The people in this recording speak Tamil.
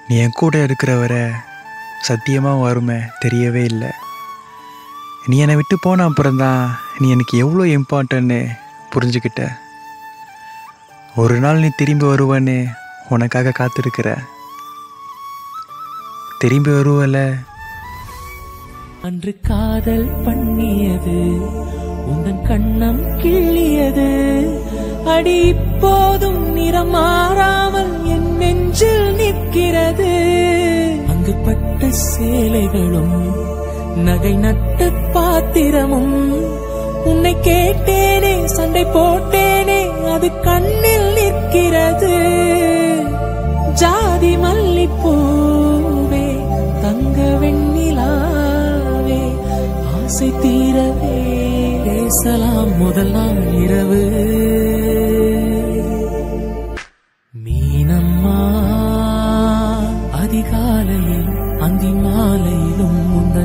நீ என் கூட இருக்கிற வரை சத்தியமாக வருமே தெரியவே இல்லை நீ என்னை விட்டு போன அப்புறம்தான் நீ எனக்கு எவ்வளோ இம்பார்ட்டன்னு புரிஞ்சுக்கிட்ட ஒரு நாள் நீ திரும்பி வருவேன்னு உனக்காக காத்திருக்கிற திரும்பி வருவல அன்று காதல் பண்ணியது உந்தன் கண்ணம் கிள்ளியது அடி இப்போதும் நிறம் மாறாமல் என் நெஞ்சில் நிற்கிறது அங்கு பட்ட சேலைகளும் நகை நட்ட பாத்திரமும் உன்னை கேட்டேனே சண்டை போட்டேனே அது கண்ணில் நிற்கிறது ஜாதி மல்லிப்பூவே தங்க வெண்ணிலாவே ஆசை தீரவே பேசலாம் முதல் நாள் இரவு மீனம்மா அதிகாலையில் அந்தி மாலையிலும் முந்த